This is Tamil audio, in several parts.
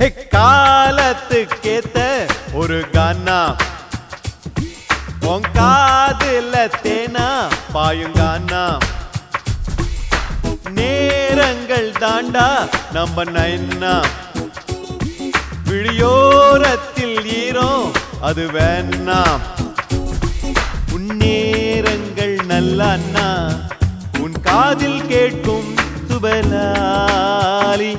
காலத்துக்கேத்த ஒரு கானா உன் காதுல தேனா பாயுங்கானா நேரங்கள் தாண்டா நம்ம நைன்னா விழியோரத்தில் ஈரம் அது வேணாம் உன் நேரங்கள் நல்ல அண்ணா உன் காதில் கேட்கும் சுபலாலி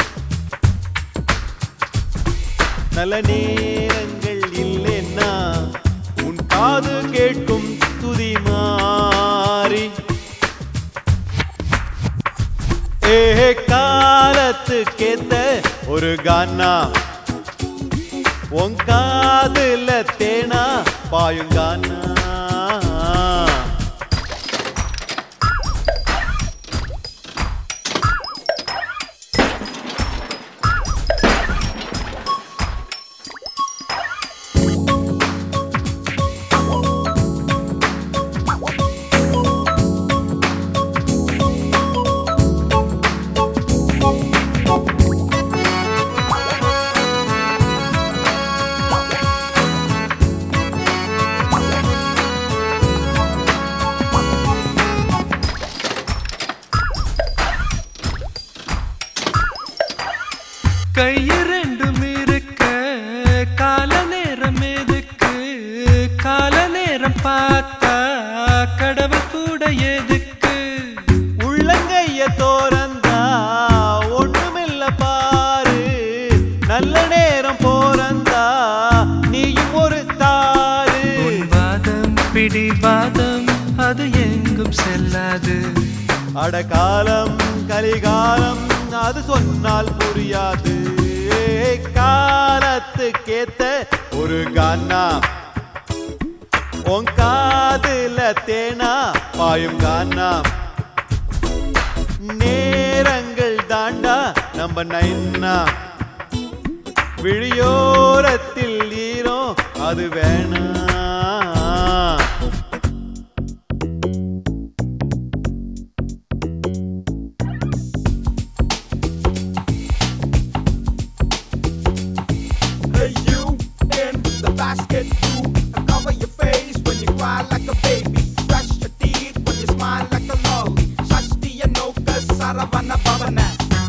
நல்ல நேரங்கள் இல்லைன்னா உன் காது கேட்கும் துதி மாறி ஏ காலத்துக்கேத்த ஒரு கானா உன் காதுல தேனா பாயுங்கானா கையிரண்டும் இருக்க கால நேரம் எதுக்கு கால நேரம் பார்த்தா கடவுள் கூட எதுக்கு உள்ளங்கைய தோரந்தா ஒண்ணுமில்ல பாரு நல்ல நேரம் போறந்தா நீயும் ஒரு தாரு உன் வாதம் பிடிவாதம் அது எங்கும் செல்லாது அட காலம் கலிகாலம் அது சொன்னால் புரியாது காலத்துக்கேத்த ஒரு கானா உன் காதுல தேனா பாயும் கானா நேரங்கள் தாண்டா நம்ம நைன்னா விழியோரத்தில் ஈரம் அது வேணாம் Hey, you in the basket, you cover your face when you cry like a baby. Brush your teeth when you smile like a lolly. Shashti and Noka Saravana Bhavana.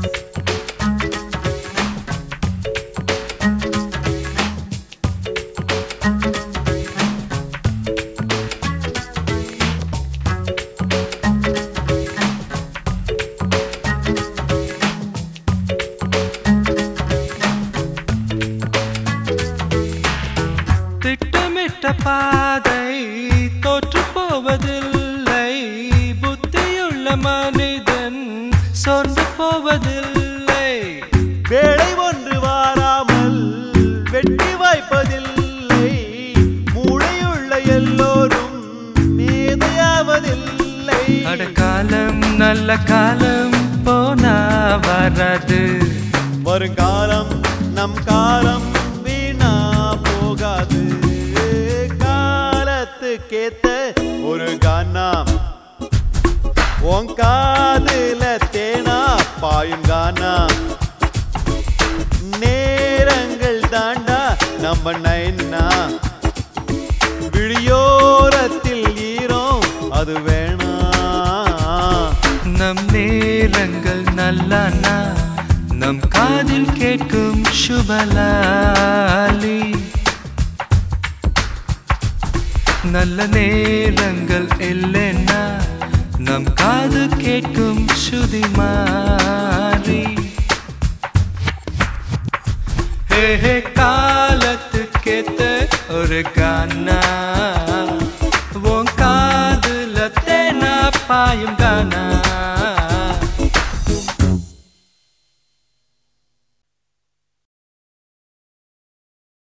திட்டமிட்ட பாதை தோற்று போவதில்லை புத்தியுள்ள மனிதன் சொந்து போவதில்லை வேலை ஒன்று வாராமல் வெற்றி வாய்ப்பதில்லை மூளையுள்ள எல்லோரும் மேதையாவதில்லை அட காலம் நல்ல காலம் போனா வராது வருங்காலம் நம் காலம் வீணா போகாது காலத்துக்கேத்த ஒரு கானா உன் காதுல தேனா பாயும் கானா நேரங்கள் தாண்டா நம்ம நைன்னா விழியோரத்தில் ஈரம் அது வேணாம் நம் நேரங்கள் நல்லானா நம் காதில் கேட்கும் சுபலாலி நல்ல நேரங்கள் இல்லைன்னா நம் காது கேட்கும் சுதி மாறி ஹே ஹே காலத்துக்கேத்த ஒரு கானா உன் காதுல தேனா பாயும் கானா